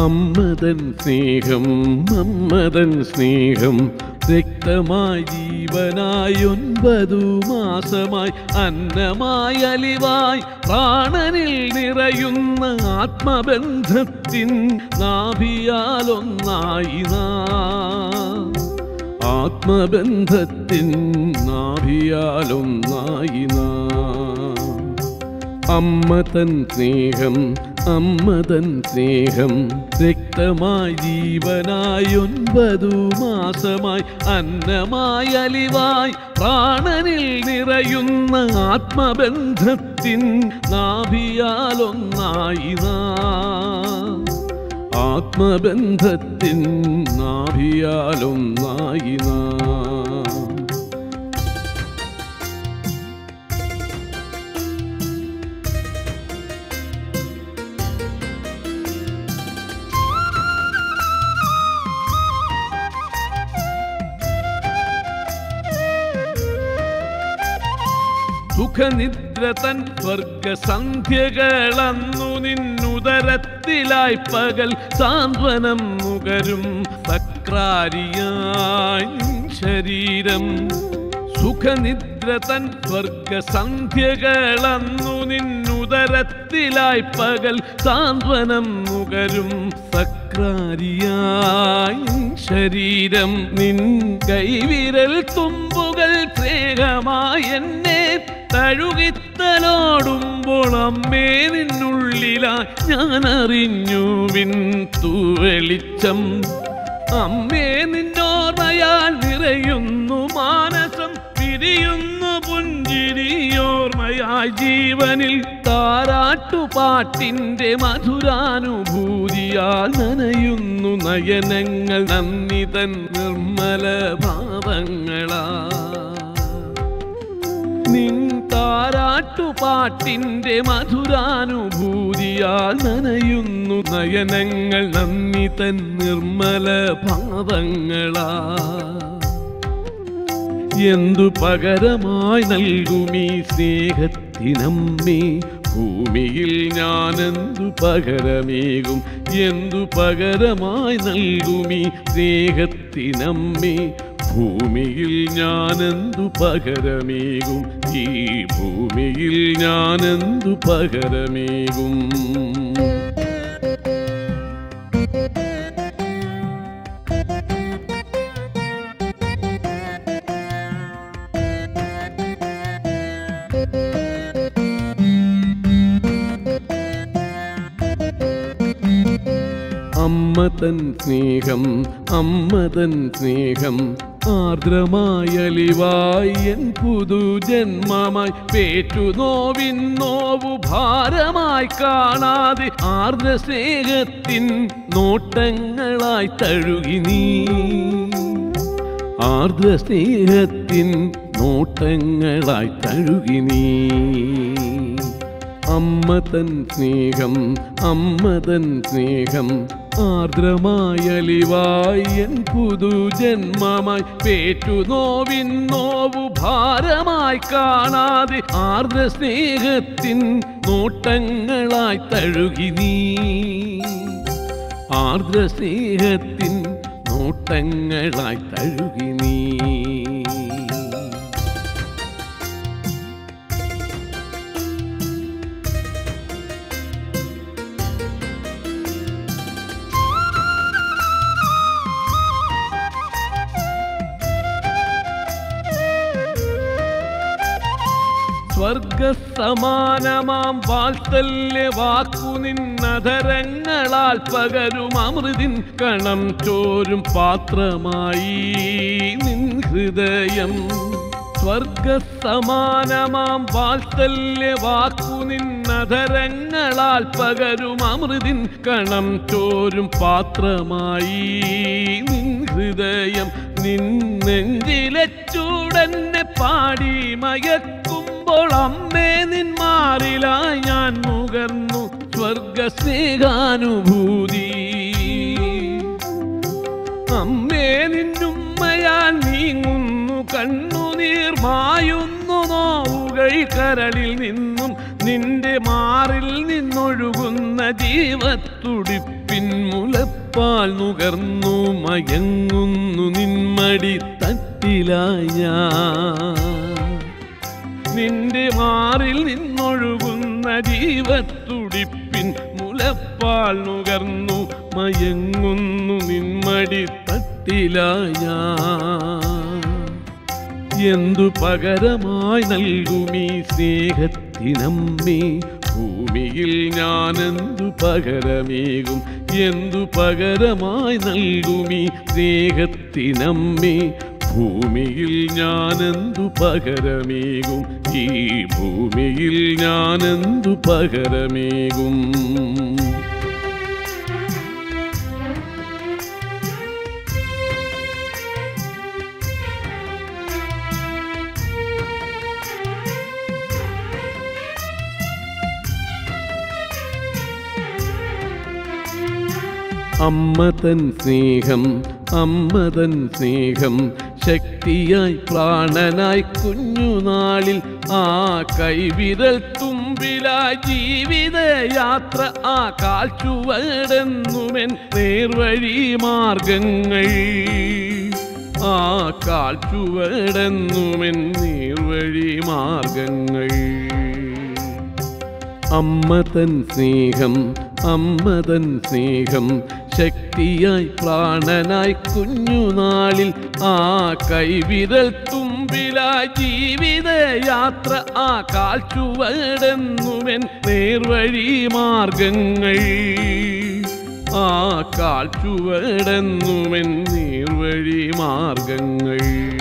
അമ്മതൻ സ്നേഹം അമ്മതൻ സ്നേഹം രക്തമായി ജീവനായി ഒൻപതു മാസമായി അന്നമായി അലിവായി പ്രാണനിൽ നിറയുന്ന ആത്മബന്ധത്തിൻ നാഭിയാലൊന്നായി നാം ആത്മബന്ധത്തിൻ നാഭിയാലൊന്നായി നാം അമ്മ തൻ സ്നേഹം അമ്മ തൻ സ്നേഹം രക്തമായി ജീവനായി ഒൻപതു മാസമായി അന്നമായി അലിവായി പ്രാണനിൽ നിറയുന്ന ആത്മബന്ധത്തിൻ നാഭിയാലൊന്നായി നാം ആത്മബന്ധത്തിൻ നാഭിയാലൊന്നായി നാം സുഖനിദ്ര തൻ സ്വർഗസന്ധ്യകളന്നു നിന്നുദരത്തിലായി പകൽ സാന്ത്വനം നുകരും സക്രാരിയായി നിൻ ശരീരം സുഖനിദ്ര തൻ സ്വർഗസന്ധ്യകളന്നു നിന്നുദരത്തിലായി പകൽ സാന്ത്വനം നുകരും സക്രാരിയായി നിൻ ശരീരം നിൻ കൈവിരൽ തുമ്പുകൾ സ്നേഹമായി എന്നെ തഴുകിത്തലോടുമ്പോൾ അമ്മേ നിന്നുള്ളിലായി ഞാൻ അറിഞ്ഞു വിൻ തൂവെളിച്ചം അമ്മേ നിന്നോർമ്മയാൽ നിറയുന്നു മാനസം പിരിയുന്നു പുഞ്ചിരിയോർമ്മയായി ജീവനിൽ താരാട്ടുപാട്ടിന്റെ മധുരാനുഭൂതിയാൽ നനയുന്നു നയനങ്ങൾ നന്ദി തൻ നിർമ്മല ഭാവങ്ങളാ നിൻ താരാട്ടുപാട്ടിന്റെ മധുരാനുഭൂതിയാൽ നനയുന്നു നയനങ്ങൾ നന്ദി തൻ നിർമ്മല ഭാവങ്ങളാ എന്തു പകരമായി നൽകുമീ സ്നേഹത്തിനമ്മേ ഭൂമിയിൽ ഞാനെന്തു പകരമേകും എന്തു പകരമായി നൽകുമീ സ്നേഹത്തിനമ്മേ ഭൂമിയിൽ ഞാനെന്തു പകരമേകും ഈ ഭൂമിയിൽ ഞാനെന്തു പകരമേകും അമ്മ തൻ സ്നേഹം അമ്മ തൻ സ്നേഹം ആർദ്രമായലിവായി എൻ പുതുജന്മമായി പേറ്റു നോവിൻ നോവു ഭാരമായി കാണാതെ ആർദ്ര സ്നേഹത്തിൻ നോട്ടങ്ങളായി തഴുകി നീ ആർദ്ര സ്നേഹത്തിൻ നോട്ടങ്ങളായി തഴുകി നീ അമ്മ തൻ സ്നേഹം അമ്മ തൻ സ്നേഹം ആർദ്രമായലിവായി എൻ പുതുജന്മമായി പേറ്റു നോവിൻ നോവു ഭാരമായി കാണാതെ ആർദ്ര സ്നേഹത്തിൻ നോട്ടങ്ങളായി തഴുകി നീ ആർദ്ര സ്നേഹത്തിൻ നോട്ടങ്ങളായി തഴുകി നീ സ്വർഗസമാനമാം വാത്സല്യ വാക്കു നിന്നധരങ്ങളാൽ പകരും അമൃതിൻ കണം ചോരും പാത്രമായി നിൻ ഹൃദയം സ്വർഗസമാനമാം വാത്സല്യ വാക്കു നിന്നധരങ്ങളാൽ പകരും അമൃതിൻ കണം ചോരും പാത്രമായി നിൻ ഹൃദയം നിൻ നെഞ്ചിലെ ചൂടന്നെ പാടി മയക്കുമ്പോൾ അമ്മേ നിൻ മാറിലായി ഞാൻ മുകർന്നു സ്വർഗ സ്നേഹാനുഭൂതി അമ്മേ നിന്നുമ്മയാൽ നീങ്ങുന്നു കണ്ണുനീർ മായുന്നു നോവുകൾ കരളിൽ നിന്നും നിന്റെ മാറിൽ നിന്നൊഴുകുന്ന ജീവത്തുടിപ്പിൽ മുലപ്പാൽ നുകർന്നു മയങ്ങുന്നു നിന്മടി തട്ടിലായി ഞാൻ നിന്റെ മാറിൽ നിന്നൊഴുകുന്ന ജീവത്തുടിപ്പിൻ മുലപ്പാൽ നുകർന്നു മയങ്ങുന്നു നിന്മടി തട്ടിലായി ഞാൻ എന്തു പകരമായി നൽകുമീ സ്നേഹത്തിനമ്മേ ഭൂമിയിൽ ഞാനെന്തു പകരമേകും എന്തു പകരമായി നൽകുമീ സ്നേഹത്തിനമ്മേ ഭൂമിയിൽ ഞാനെന്തു പകരമേകും ഈ ഭൂമിയിൽ ഞാനെന്തു പകരമേകും അമ്മതൻ സ്നേഹം അമ്മതൻ സ്നേഹം ശക്തിയായി പ്രാണനായി കുഞ്ഞുനാളിൽ ആ കൈവിരൽ തുമ്പിലായി ജീവിതയാത്ര ആ കാൽച്ചുവടെന്നുമെൻ നേർവഴി മാർഗങ്ങൾ ആ കാൽച്ചുവടെന്നുമെൻ നേർവഴി മാർഗങ്ങൾ അമ്മതൻ സ്നേഹം അമ്മതൻ സ്നേഹം ശക്തിയായി പ്രാണനായി കുഞ്ഞുനാളിൽ ആ കൈവിരൽ തുമ്പിലായി ജീവിതയാത്ര ആ കാൽച്ചുവടെന്നുമെൻ നേർവഴി മാർഗങ്ങൾ ആ കാൽച്ചുവടെന്നുമെൻ നേർവഴി മാർഗങ്ങൾ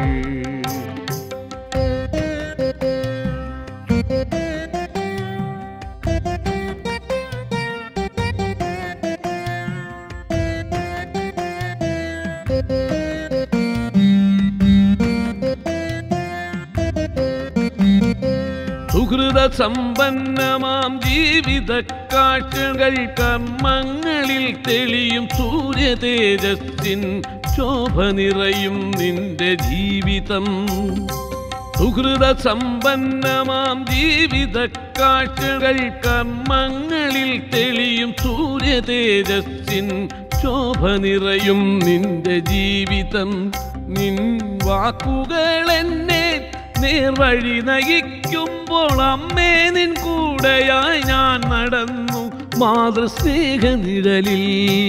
സുഹൃത സമ്പന്നമാം ജീവിത കാഴ്ചകൾ കർമ്മങ്ങളിൽ തെളിയും സൂര്യ തേജസ്സിൻ ശോഭ നിറയും നിന്റെ ജീവിതം സുഹൃത സമ്പന്നമാം ജീവിത കാഴ്ചകൾ കർമ്മങ്ങളിൽ തെളിയും സൂര്യ തേജസ്സിൻ ശോഭ നിറയും നിന്റെ ജീവിതം നിൻ വാക്കുകൾ എന്നെ നേർവഴി നയിക്കുമ്പോൾ അമ്മേ നിൻ കൂടെയായി ഞാൻ നടന്നു മാതൃസ്നേഹ നിഴലിൽ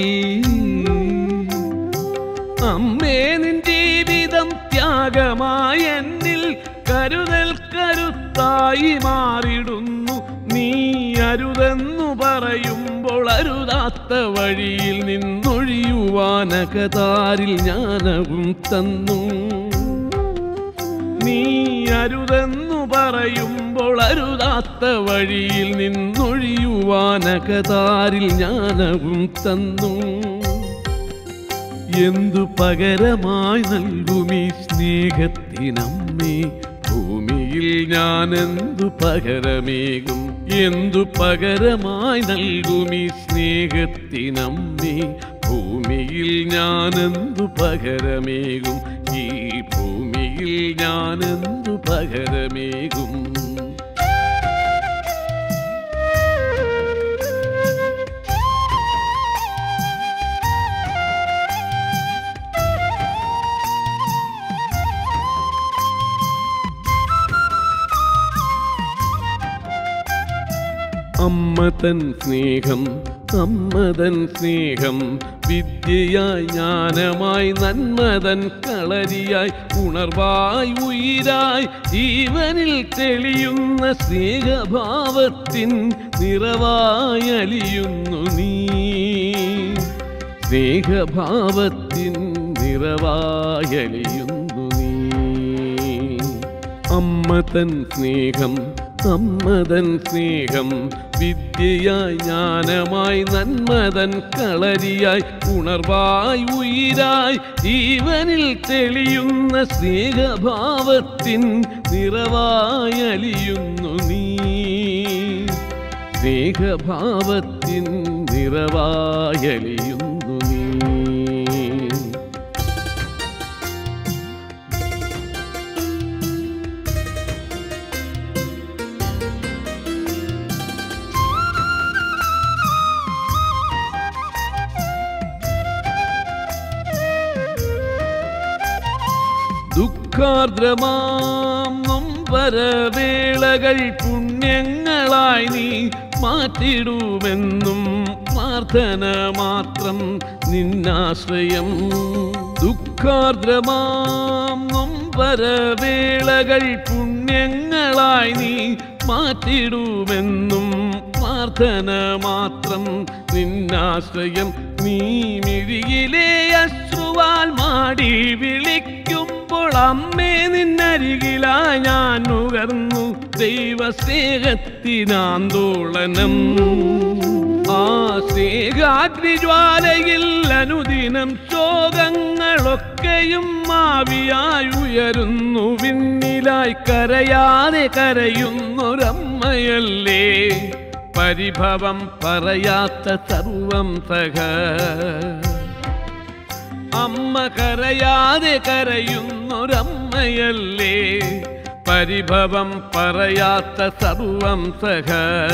അമ്മേ നിൻ ജീവിതം ത്യാഗമായി എന്നിൽ കരുതൽ കരുത്തായി മാറിടുന്നു നീ അരുതെന്നു പറയുമ്പോൾ അരുതാത്ത വഴിയിൽ നിന്നൊഴിയുവാനകതാരിൽ ജ്ഞാനവും തന്നു നീ അരുതെന്നു പറയുമ്പോൾ അരുതാത്ത വഴിയിൽ നിന്നൊഴിയുവാനകതാരിൽ ജ്ഞാനവും തന്നു എന്തു പകരമായി നൽകുമീ സ്നേഹത്തിനമ്മേ ഭൂമിയിൽ ഞാൻ എന്തു പകരമേകും എന്തു പകരമായി നൽകുമീ സ്നേഹത്തിനമ്മേ ഭൂമിയിൽ ഞാൻ എന്തു പകരമേകും ഈ ഭൂമിയിൽ ഞാൻ എന്തു പകരമേകും അമ്മതൻ സ്നേഹം അമ്മതൻ സ്നേഹം വിദ്യയായി ജ്ഞാനമായി നന്മതൻ കളരിയായി ഉണർവായി ഉയിരായി ജീവനിൽ തെളിയുന്ന സ്നേഹഭാവത്തിൻ നിറവായി അലിയുന്നു നീ സ്നേഹഭാവത്തിൻ നിറവായി അലിയുന്നു നീ അമ്മതൻ സ്നേഹം അമ്മതൻ സ്നേഹം വിദ്യയായി ജ്ഞാനമായി നന്മതൻ കളരിയായി ഉണർവായി ഉയിരായി ജീവനിൽ തെളിയുന്ന സ്നേഹഭാവത്തിൻ നിറവായി അലിയുന്നു നീ സ്നേഹഭാവത്തിൻ നിറവായി അലിയുന്നു നീ ദുഃഖാർദ്രമാം നൊമ്പരവേളകൾ പുണ്യങ്ങളായി നീ മാറ്റിടുമെന്നും പ്രാർത്ഥന മാത്രം നിന്നാശ്രയം ദുഃഖാർദ്രമാം നൊമ്പരവേളകൾ പുണ്യങ്ങളായി നീ മാറ്റിടുമെന്നും പ്രാർത്ഥന മാത്രം നിന്നാശ്രയം നീ മിഴിയിലെ അശ്രുവാൽ മാടി വിളിക്കുമ്പോൾ അമ്മേ നിന്നരികിലായി ഞാൻ നുകർന്നു ദൈവസ്നേഹത്തിനാന്തോളനം ആ സ്നേഹാഗ്നിജ്വാലയിൽ അനുദിനം ശോകങ്ങളൊക്കെയും മാവിയായി ഉയരുന്നു വിണ്ണിലായി കരയാതെ കരയുന്നൊരമ്മയല്ലേ പരിഭവം പറയാത്ത സർവം സഹ അമ്മ കരയാതെ കരയുന്നൊരമ്മയല്ലേ പരിഭവം പറയാത്ത സർവം സഹ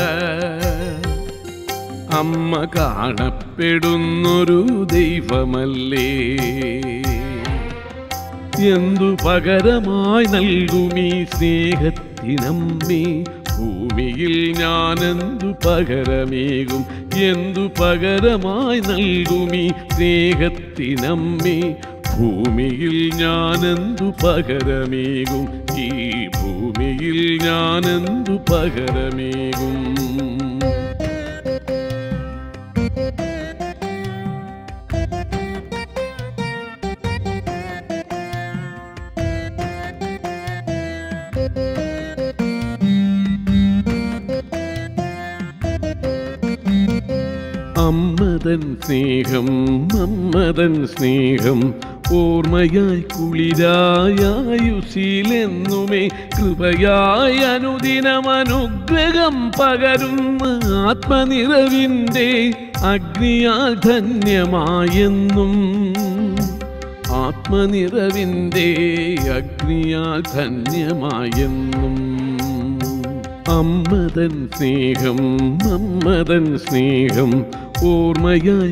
അമ്മ കാണപ്പെടുന്നൊരു ദൈവമല്ലേ എന്തു പകരമായി നൽകുമീ സ്നേഹത്തിനമ്മേ ഭൂമിയിൽ ഞാനെന്തു പകരമേകും എന്തു പകരമായി നൽകുമീ സ്നേഹത്തിനമ്മേ ഭൂമിയിൽ ഞാനെന്തു പകരമേകും ഈ ഭൂമിയിൽ ഞാനെന്തു പകരമേകും അമ്മതൻ സ്നേഹം അമ്മതൻ സ്നേഹം ഓർമ്മയായി കുളിരായുശീലെന്നുമേ കൃപയായി അനുദിനം അനുഗ്രഹം പകരുന്ന ആത്മനിറവിൻ്റെ അഗ്നിയാൽ ധന്യമായെന്നും ആത്മനിറവിൻ്റെ അഗ്നിയാൽ ധന്യമായെന്നും അമ്മതൻ സ്നേഹം അമ്മതൻ സ്നേഹം ഓർമ്മയായി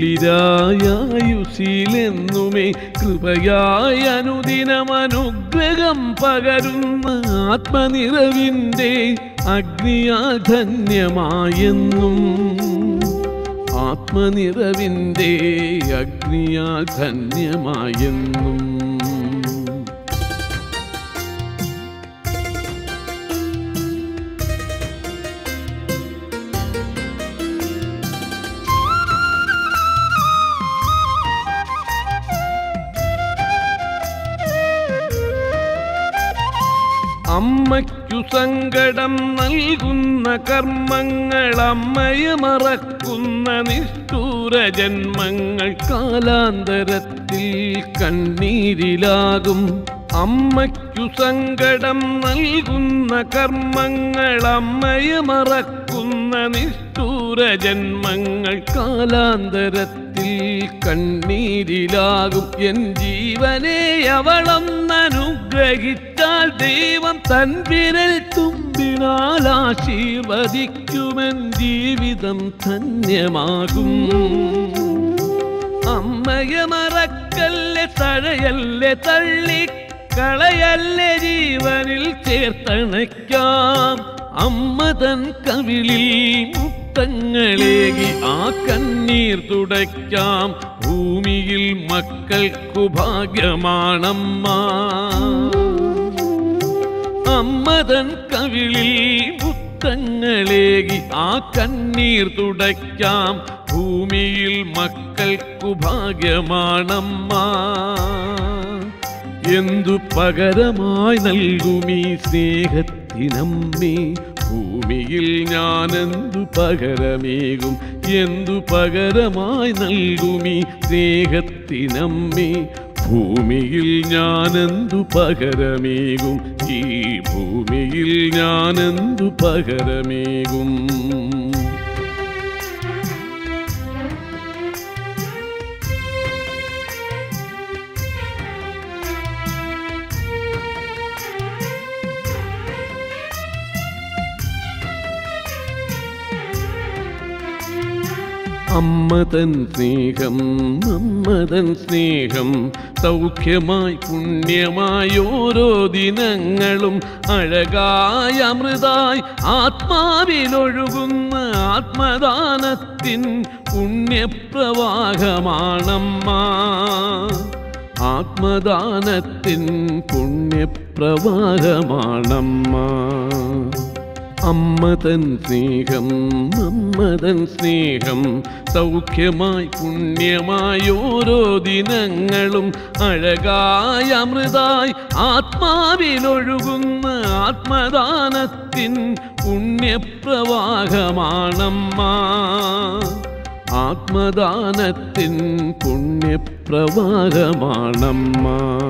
കുളിരായുശീലെന്നുമേ കൃപയായി അനുദിനം അനുഗ്രഹം പകരുന്ന ആത്മനിറവിൻ്റെ അഗ്നിയാൽ ധന്യമായെന്നും ആത്മനിറവിൻ്റെ അഗ്നിയാൽ ധന്യമായെന്നും അമ്മയ്ക്കു സങ്കടം നൽകുന്ന കർമ്മങ്ങൾ അമ്മയെ മറക്കുന്ന നിഷ്ഠൂര ജന്മങ്ങൾ കാലാന്തരത്തിൽ കണ്ണീരിലാകും അമ്മയ്ക്കു സങ്കടം നൽകുന്ന കർമ്മങ്ങൾ അമ്മയെ മറക്കുന്ന നിഷ്ഠൂര ജന്മങ്ങൾ കാലാന്തരത്തിൽ കണ്ണീരിലാകും എൻ ജീവനെ അവളൊന്നനുഗ്രഹിച്ചാൽ ദൈവം തൻ വിരൽ തുമ്പിനാൽ ആശീർവദിക്കുമെൻ ജീവിതം ധന്യമാകും അമ്മയെ മറക്കല്ലേ തഴയല്ലേ തള്ളി കളയല്ലേ ജീവനിൽ ചേർത്തണയ്ക്കാം അമ്മ തൻ കവിളിൽ മുത്തങ്ങളേകി ആ കണ്ണീർ തുടയ്ക്കാം ഭൂമിയിൽ മക്കൾക്കു ഭാഗ്യമാണമ്മ അമ്മതൻ കവിളിൽ മുത്തങ്ങളേകി ആ കണ്ണീർ തുടയ്ക്കാം ഭൂമിയിൽ മക്കൾക്കു ഭാഗ്യമാണമ്മ എന്തു പകരമായി നൽകുമീ സ്നേഹത്തിനമ്മേ ഭൂമിയിൽ ഞാനെന്തു പകരമേകും എന്തു പകരമായി നൽകുമീ സ്നേഹത്തിനമ്മേ ഭൂമിയിൽ ഞാനെന്തു പകരമേകും ഈ ഭൂമിയിൽ ഞാനെന്തു പകരമേകും അമ്മതൻ സ്നേഹം അമ്മതൻ സ്നേഹം സൗഖ്യമായി പുണ്യമായി ഓരോ ദിനങ്ങളും അഴകായ അമൃതായി ആത്മാവിലൊഴുകുന്ന ആത്മദാനത്തിൻ പുണ്യപ്രവാഹമാണമ്മ ആത്മദാനത്തിൻ പുണ്യപ്രവാഹമാണമ്മ അമ്മതൻ സ്നേഹം അമ്മതൻ സ്നേഹം സൗഖ്യമായി പുണ്യമായി ഓരോ ദിനങ്ങളും അഴകായ അമൃതായി ആത്മാവിലൊഴുകുന്ന ആത്മദാനത്തിൻ പുണ്യപ്രവാഹമാണമ്മ ആത്മദാനത്തിൻ പുണ്യപ്രവാഹമാണമ്മ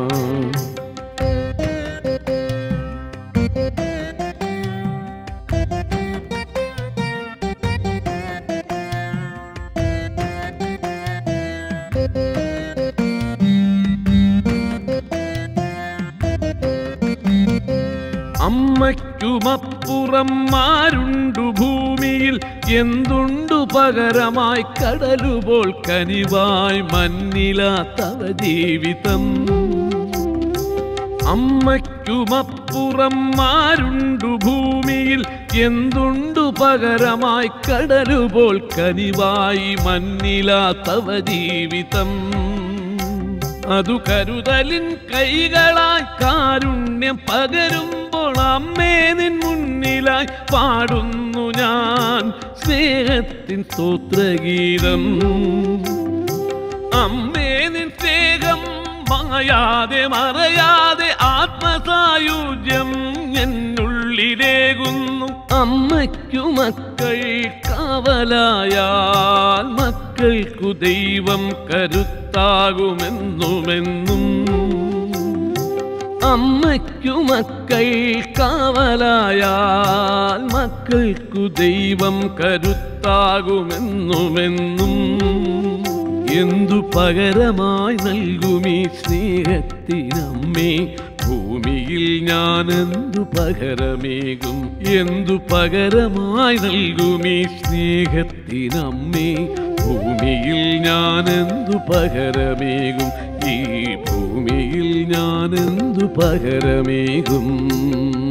അമ്മയ്ക്കുമപ്പുറം മാരുണ്ടു ഭൂമിയിൽ എന്തുണ്ടു പകരമായി കടലുപോൽ കനിവായി മന്നിലാത്തവ ജീവിതം അമ്മയ്ക്കുമപ്പുറം മാരുണ്ടു ഭൂമിയിൽ എന്തുണ്ടു പകരമായി കടലുപോൽ കനിവായി മന്നിലാത്തവ ജീവിതം അതു കരുതലിൻ കൈകളായി കാരുണ്യം പകരുമ്പോൾ അമ്മേ നിൻ മുന്നിലായി പാടുന്നു ഞാൻ സ്നേഹത്തിൻ സ്തോത്രഗീതം അമ്മേ നിൻ സ്നേഹം മായാതെ മറയാതെ ആത്മസായുജ്യം എന്നുള്ളിലേകുന്നു അമ്മയ്ക്കു മക്കൾ കാവലായാൽ മക്കൾക്കു ദൈവം കരുത്താകുമെന്നുമെന്നും അമ്മയ്ക്കു മക്കൾ കാവലായാൽ മക്കൾക്കു ദൈവം കരുത്താകുമെന്നുമെന്നും എന്തു പകരമായി നൽകുമീ സ്നേഹത്തിനമ്മേ ഭൂമിയിൽ ഞാൻ എന്തു പകരമേകും എന്തു പകരമായി നൽകുമീ സ്നേഹത്തിനമ്മേ ഭൂമിയിൽ ഞാൻ എന്തു പകരമേകും ഈ ഭൂമിയിൽ ഞാൻ എന്തു പകരമേകും